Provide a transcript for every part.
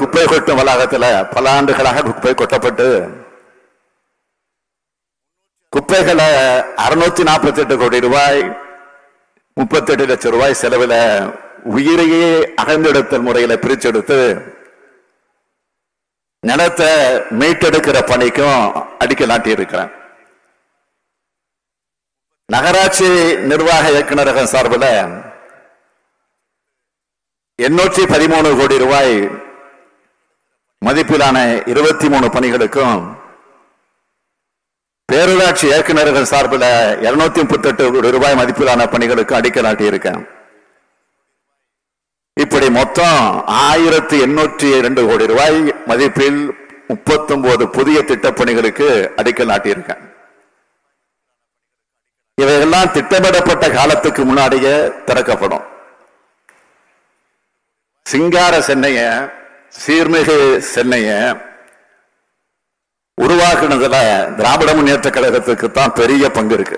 குப்பை கொட்டும் வளாகத்துல பல ஆண்டுகளாக குப்பை கொட்டப்பட்டு குப்பைகளை அறுநூத்தி நாற்பத்தி எட்டு கோடி ரூபாய் முப்பத்தி எட்டு லட்சம் ரூபாய் செலவில் உயிரையே அகழ்ந்தெடுத்தல் முறையில பிரிச்செடுத்து நிலத்தை மீட்டெடுக்கிற பணிக்கும் அடிக்கல் நாட்டி இருக்கிறேன் நகராட்சி நிர்வாக இயக்குநரகம் சார்பில் எண்ணூற்றி பதிமூணு கோடி ரூபாய் மதிப்பிலான இருபத்தி மூணு பணிகளுக்கும் பேரூராட்சி இயக்குநர்கள் சார்பில் இருநூத்தி முப்பத்தி எட்டு கோடி ரூபாய் மதிப்பிலான பணிகளுக்கும் அடிக்கல் நாட்டியிருக்கேன் இப்படி மொத்தம் ஆயிரத்தி எண்ணூற்றி இரண்டு கோடி ரூபாய் மதிப்பில் முப்பத்தி ஒன்பது புதிய திட்டப்பணிகளுக்கு அடிக்கல் நாட்டியிருக்கேன் இவையெல்லாம் திட்டமிடப்பட்ட காலத்துக்கு முன்னாடியே திறக்கப்படும் சிங்கார சென்னைய சீர்மிகு சென்னைய உருவாக்குனதுல திராவிட முன்னேற்ற கழகத்துக்கு தான் பெரிய பங்கு இருக்கு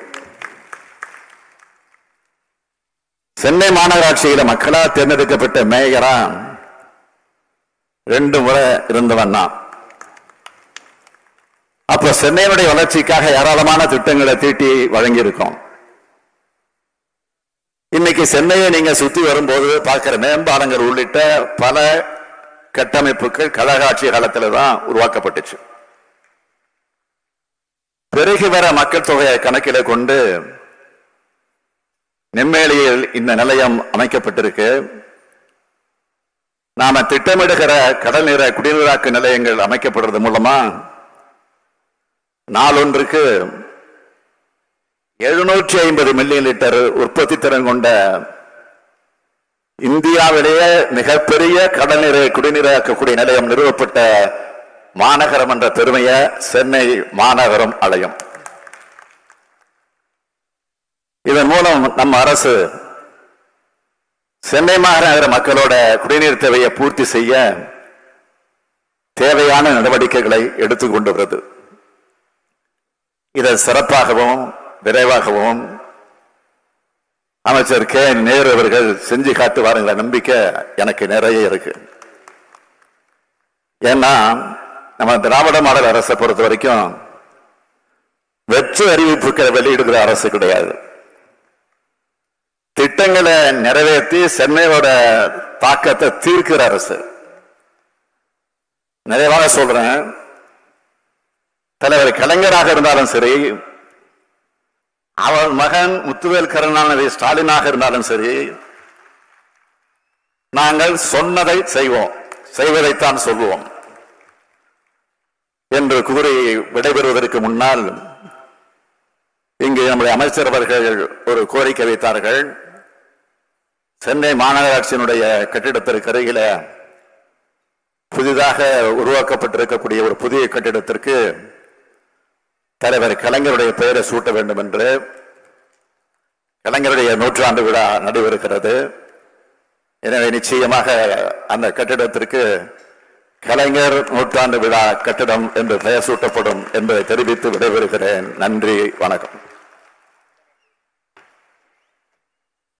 சென்னை மாநகராட்சியில மக்களா தேர்ந்தெடுக்கப்பட்ட மேயரா ரெண்டு முறை இருந்தவன் தான் அப்ப சென்னையினுடைய வளர்ச்சிக்காக ஏராளமான திட்டங்களை தீட்டி வழங்கியிருக்கோம் இன்னைக்கு சென்னையை நீங்க சுத்தி வரும்போது பார்க்கிற மேம்பாலங்கள் உள்ளிட்ட பல கட்டமைப்புகள் கழகாட்சி காலத்துல தான் உருவாக்கப்பட்டுச்சு பெருகி வர மக்கள் தொகையை கணக்கில கொண்டு நெம்மேலியில் இந்த நிலையம் அமைக்கப்பட்டிருக்கு நாம திட்டமிடுகிற கடல் நீர குடிநீராக்கு நிலையங்கள் அமைக்கப்படுறது மூலமா நாளொன்றுக்கு எழுநூற்றி ஐம்பது மில்லியன் லிட்டர் உற்பத்தி திறன் கொண்ட இந்தியாவிலேயே மிகப்பெரிய கடல் நீரை குடிநீராக்கக்கூடிய நிலையம் நிறுவப்பட்ட மாநகரம் என்ற பெருமையை சென்னை மாநகரம் அடையும் இதன் மூலம் நம்ம அரசு சென்னை மாநகர மக்களோட குடிநீர் தேவையை பூர்த்தி செய்ய தேவையான நடவடிக்கைகளை எடுத்துக்கொண்டு வருது இதை சிறப்பாகவும் விரைவாகவும் அமைச்சர் கே நேரு அவர்கள் செஞ்சு காட்டுவாருங்கிற நம்பிக்கை எனக்கு நிறைய இருக்கு ஏன்னா நம்ம திராவிட மாடல் அரசை பொறுத்த வரைக்கும் வெற்று அறிவிப்புகளை வெளியிடுகிற அரசு கிடையாது திட்டங்களை நிறைவேற்றி சென்னையோட தாக்கத்தை தீர்க்கிற அரசு நிறைவாக சொல்றேன் தலைவர் கலைஞராக இருந்தாலும் சரி அவர் மகன் முத்துவேல் கருணாநிதி ஸ்டாலினாக இருந்தாலும் சரி நாங்கள் சொன்னதை செய்வோம் செய்வதைத்தான் சொல்லுவோம் என்று கூறி விடைபெறுவதற்கு முன்னால் இங்கு நம்முடைய அமைச்சர் அவர்கள் ஒரு கோரிக்கை வைத்தார்கள் சென்னை மாநகராட்சியினுடைய கட்டிடத்திற்கு அருகில புதிதாக உருவாக்கப்பட்டிருக்கக்கூடிய ஒரு புதிய கட்டிடத்திற்கு தலைவர் கலைஞருடைய பெயரை சூட்ட வேண்டும் என்று கலைஞருடைய நூற்றாண்டு விழா நடைபெறுகிறது எனவே நிச்சயமாக அந்த கட்டிடத்திற்கு கலைஞர் நூற்றாண்டு விழா கட்டிடம் என்று பெயர் சூட்டப்படும் என்பதை தெரிவித்து விடைபெறுகிறேன் நன்றி வணக்கம்